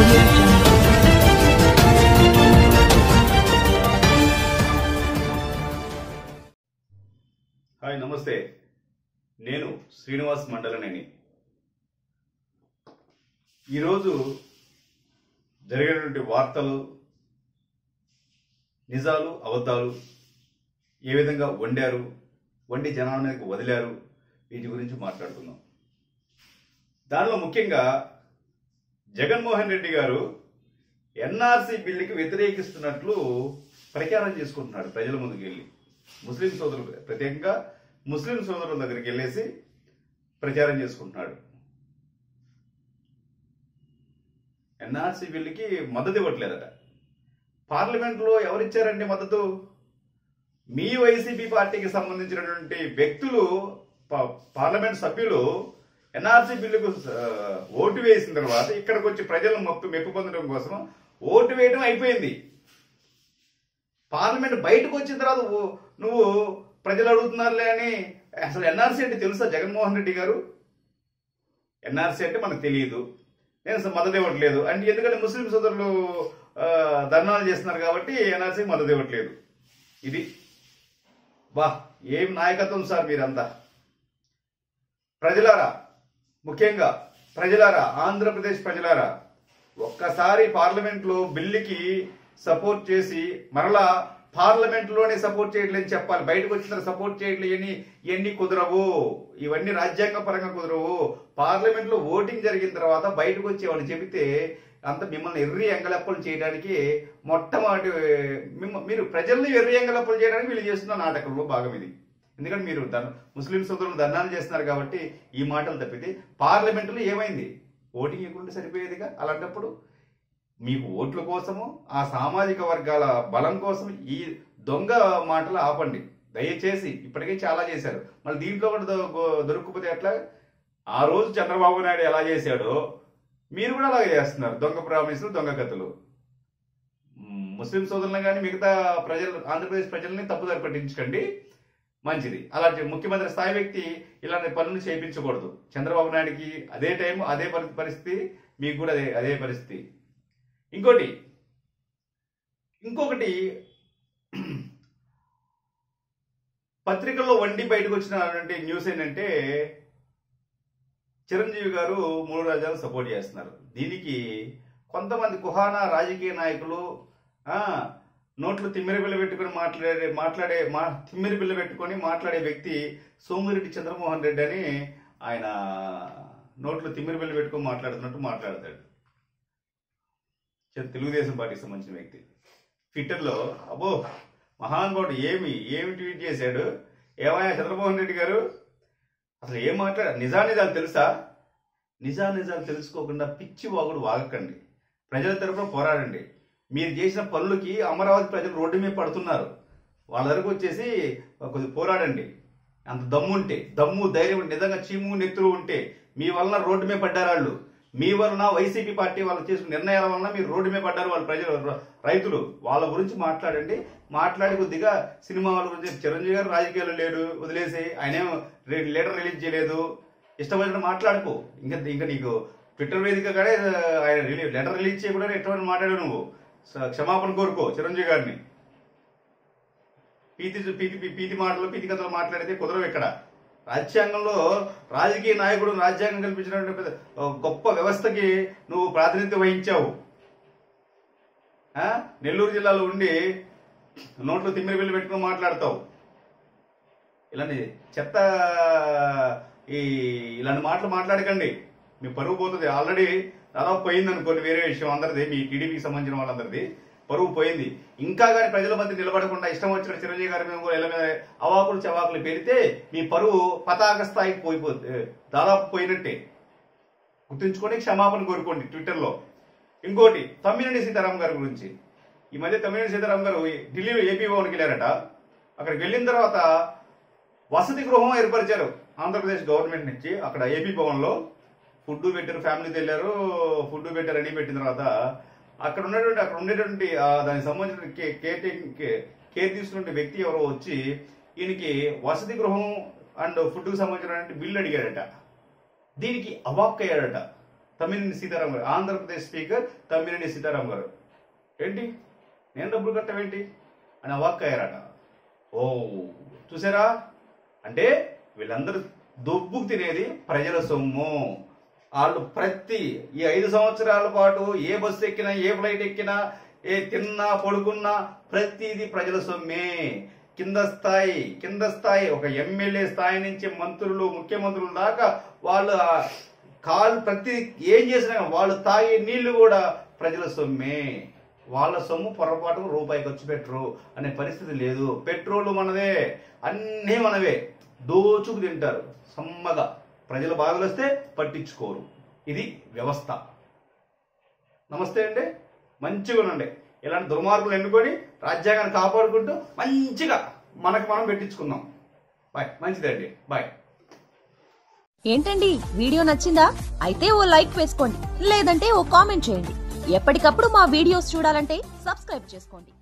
audio jungle. Hi నమస్తే నేను శ్రీనివాస్ మండలనేని ఈరోజు జరిగినటువంటి వార్తలు నిజాలు అబద్ధాలు ఏ విధంగా వండారు వండి జనాల మీదకి వదిలారు వీటి గురించి మాట్లాడుకుందాం దానిలో ముఖ్యంగా జగన్మోహన్ రెడ్డి గారు ఎన్ఆర్సీ బిల్లుకి వ్యతిరేకిస్తున్నట్లు ప్రచారం చేసుకుంటున్నాడు ప్రజల ముందుకు వెళ్ళి ముస్లిం సోదరులు ప్రత్యేకంగా ముస్లిం సోదరుల దగ్గరికి వెళ్ళేసి ప్రచారం చేసుకుంటున్నాడు ఎన్ఆర్సీ బిల్లుకి మద్దతు ఇవ్వట్లేదట పార్లమెంట్లో ఎవరిచ్చారండి మద్దతు మీ వైసీపీ పార్టీకి సంబంధించినటువంటి వ్యక్తులు పా- పార్లమెంట్ సభ్యులు ఎన్ఆర్సీ బిల్లుకు ఆ, ఓటు వేసిన తర్వాత ఇక్కడికి వచ్చి ప్రజలను మొప్పు మెప్పు పొందడం కోసం ఓటు వేయడం అయిపోయింది పార్లమెంట్ బయటకు వచ్చిన తర్వాత ఓ- నువ్వు ప్రజలు అడుగుతున్నారులే అని అసలు ఎన్ఆర్సీ అంటే తెలుసా జగన్మోహన్ రెడ్డి గారు ఎన్ఆర్సీ అంటే మనకు తెలియదు నేను అసలు మద్దతు ఇవ్వట్లేదు అంటే ఎందుకంటే ముస్లిం సోదరులు ఆ, ధర్నాలు చేస్తున్నారు కాబట్టి ఎన్ఆర్సీ మద్దతు ఇవ్వట్లేదు ఇది వా ఏం నాయకత్వం సార్ మీరంతా ప్రజలారా ముఖ్యంగా ప్రజలారా ఆంధ్రప్రదేశ్ ప్రజలారా ఒక్కసారి పార్లమెంట్లో బిల్లుకి సపోర్ట్ చేసి మరలా పార్లమెంట్లోనే సపోర్ట్ చేయట్లేదని చెప్పాలి బయటకు వచ్చిన సపోర్ట్ చేయట్లేదు ఇవన్నీ ఇవన్నీ కుదరవు ఇవన్నీ రాజ్యాంగ పరంగా కుదరవు పార్లమెంట్లో ఓటింగ్ జరిగిన తర్వాత బయటకు వచ్చి వాళ్ళు చెబితే అంత మిమ్మల్ని ఎర్రి ఎంగలప్పలు చేయడానికి మొట్టమొదటి మిమ్మ- మీరు ప్రజల్ని ఎర్రి ఎంగలప్పలు చేయడానికి వీళ్ళు చేస్తున్న నాటకంలో భాగం ఇది ఎందుకంటే మీరు ధర్ ముస్లిం సోదరులు ధర్నాలు చేస్తున్నారు కాబట్టి ఈ మాటలు తప్పితే పార్లమెంటులో ఏమైంది ఓటింగ్ ఇవ్వకుండా సరిపోయేదిగా అలాంటప్పుడు మీకు ఓట్ల కోసము ఆ సామాజిక వర్గాల బలం కోసం ఈ దొంగ మాటలు ఆపండి దయచేసి ఇప్పటికే చాలా చేశారు మళ్ళీ దీంట్లో కూడా దొ- గో- దొరకకపోతే ఎట్లా ఆ రోజు చంద్రబాబు నాయుడు ఎలా చేశాడో మీరు కూడా అలాగే చేస్తున్నారు దొంగ ప్రామిసులు దొంగ కథలు మ్, ముస్లిం సోదరులను కానీ మిగతా ప్రజలు ఆంధ్రప్రదేశ్ ప్రజల్ని తప్పుదారి పట్టించకండి మంచిది అలాంటి ముఖ్యమంత్రి స్థాయి వ్యక్తి ఇలాంటి పనులు చేయించకూడదు చంద్రబాబు నాయుడికి అదే టైం అదే పరి- పరిస్థితి మీకు కూడా అదే అదే పరిస్థితి ఇంకోటి ఇంకొకటి పత్రికల్లో వండి బయటకు వచ్చినటువంటి న్యూస్ ఏంటంటే చిరంజీవి గారు మూడు రాజ్యాలు సపోర్ట్ చేస్తున్నారు దీనికి కొంతమంది కుహానా రాజకీయ నాయకులు ఆ, నోట్లు తిమ్మిరి బిల్ల పెట్టుకొని మాట్లాడే మాట్లాడే మా తిమ్మిరి బిల్ల పెట్టుకొని మాట్లాడే వ్యక్తి సోమిరెడ్డి చంద్రమోహన్ రెడ్డి అని ఆయన నోట్లు తిమ్మిరి బిల్ల పెట్టుకొని మాట్లాడుతున్నట్టు మాట్లాడతాడు చ- తెలుగుదేశం పార్టీకి సంబంధించిన వ్యక్తి ట్విట్టర్లో అబ్బో మహానుభావుడు ఏమి ఏమి ట్వీట్ చేశాడు ఏమయ్యా చంద్రమోహన్ రెడ్డి గారు అసలు ఏం మాట్లాడ నిజానిజాలు తెలుసా నిజానిజాలు తెలుసుకోకుండా పిచ్చి వాగుడు వాగకండి ప్రజల తరపున పోరాడండి మీరు చేసిన పనులకి అమరావతి ప్రజలు రోడ్డు మీద పడుతున్నారు వాళ్ళ దగ్గరకు వచ్చేసి కొద్దిగా పోరాడండి అంత దమ్ము ఉంటే దమ్ము ధైర్యం ఉంటే, నిజంగా చీము నెత్తురు ఉంటే మీ వలన రోడ్డు మీద పడ్డారు వాళ్ళు మీ వలన వైసీపీ పార్టీ వాళ్ళు చేసుకున్న నిర్ణయాల వలన మీరు రోడ్డు మీద పడ్డారు వాళ్ళ ప్రజలు ర- రైతులు వాళ్ళ గురించి మాట్లాడండి మాట్లాడి కొద్దిగా సినిమా వాళ్ళ గురించి చిరంజీవి గారు రాజకీయాలు లేడు వదిలేసి ఆయన ఏం రే- లెటర్ రిలీజ్ చేయలేదు ఇష్టమైనట్టు మాట్లాడుకో ఇంకా ఇంకా నీకు ట్విట్టర్ వేదికగానే ఆయన రిలీ లెటర్ రిలీజ్ చేయకుండా ఎటువంటి మాట్లాడావు నువ్వు స- క్షమాపణ కోరుకో చిరంజీవి గారిని పీతి పీతి పీతి మాటలు పీతి కథలు మాట్లాడితే కుదరవు ఇక్కడ రాజ్యాంగంలో రాజకీయ నాయకుడు రాజ్యాంగం కల్పించినటువంటి పెద్ద- ఓ గొప్ప వ్యవస్థకి నువ్వు ప్రాతినిధ్యం వహించావు ఆ? నెల్లూరు జిల్లాలో ఉండి నోట్లో తిమ్మిరి బిల్లు పెట్టుకుని మాట్లాడతావు ఇలాంటి చెత్త ఈ ఇలాంటి మాటలు మాట్లాడకండి మీ పరువు పోతుంది ఆల్రెడీ దాదాపు పోయింది అనుకోండి వేరే విషయం అందరిది మీ టీడీపీకి సంబంధించిన వాళ్ళందరిది పరువు పోయింది ఇంకా కానీ ప్రజల మధ్య నిలబడకుండా ఇష్టం వచ్చిన చిరంజీవి గారి మీద కూడా ఇళ్ళ మీద అవాకులు చవాకులు పెడితే మీ పరువు పతాక స్థాయికి పోయిపోతే దాదాపు పోయినట్టే గుర్తుంచుకొని క్షమాపణ కోరుకోండి ట్విట్టర్లో ఇంకోటి తమ్మినేని సీతారాం గారి గురించి ఈ మధ్య తమ్మినేని సీతారాం గారు ఢిల్లీలో ఏపీ భవన్కి వెళ్ళారట అక్కడికి వెళ్ళిన తర్వాత వసతి గృహం ఏర్పరిచారు ఆంధ్రప్రదేశ్ గవర్నమెంట్ నుంచి అక్కడ ఏపీ భవన్లో ఫుడ్ పెట్టారు ఫ్యామిలీతో వెళ్ళారు ఫుడ్ పెట్టారు అన్ని పెట్టిన తర్వాత అక్కడ ఉన్నటువంటి అక్కడ ఉండేటువంటి ఆ, దానికి సంబంధించిన కే- కేర్ టేకింగ్ కే- కేర్ తీసుకున్న వ్యక్తి ఎవరో వచ్చి ఈయనకి వసతి గృహం అండ్ ఫుడ్కి సంబంధించినటువంటి బిల్లు అడిగాడట దీనికి అవాక్కయ్యాడట తమ్మినేని సీతారాం గారు ఆంధ్రప్రదేశ్ స్పీకర్ తమ్మినేని సీతారాం గారు ఏంటి నేను డబ్బులు కట్టవేంటి అని అవాక్కయ్యారట ఓ చూసారా అంటే వీళ్ళందరూ దొబ్బుకు తినేది ప్రజల సొమ్ము వాళ్ళు ప్రతి ఈ ఐదు సంవత్సరాల పాటు ఏ బస్సు ఎక్కినా ఏ ఫ్లైట్ ఎక్కినా ఏ తిన్నా పడుకున్నా ప్రతిదీ ప్రజల సొమ్మే కింద స్థాయి కింద స్థాయి ఒక ఎమ్మెల్యే స్థాయి నుంచి మంత్రులు ముఖ్యమంత్రుల దాకా వాళ్ళు ఆ కాలు ప్రతి ఏం చేసినా కానీ వాళ్ళు తాగే నీళ్లు కూడా ప్రజల సొమ్మే వాళ్ళ సొమ్ము పొరపాటు రూపాయి ఖర్చు పెట్టరు అనే పరిస్థితి లేదు పెట్రోల్ మనదే అన్నీ మనవే దోచుకు తింటారు సమ్మగా ప్రజల బాధలు వస్తే పట్టించుకోరు ఇది వ్యవస్థ నమస్తే అండి మంచిగా ఉండండి ఇలాంటి దుర్మార్గులు ఎన్నుకొని రాజ్యాంగాన్ని కాపాడుకుంటూ మంచిగా మనకు మనం పెట్టించుకుందాం బాయ్ మంచిదండి బాయ్ ఏంటండి వీడియో నచ్చిందా అయితే ఓ లైక్ వేసుకోండి లేదంటే ఓ కామెంట్ చేయండి ఎప్పటికప్పుడు మా వీడియోస్ చూడాలంటే సబ్స్క్రైబ్ చేసుకోండి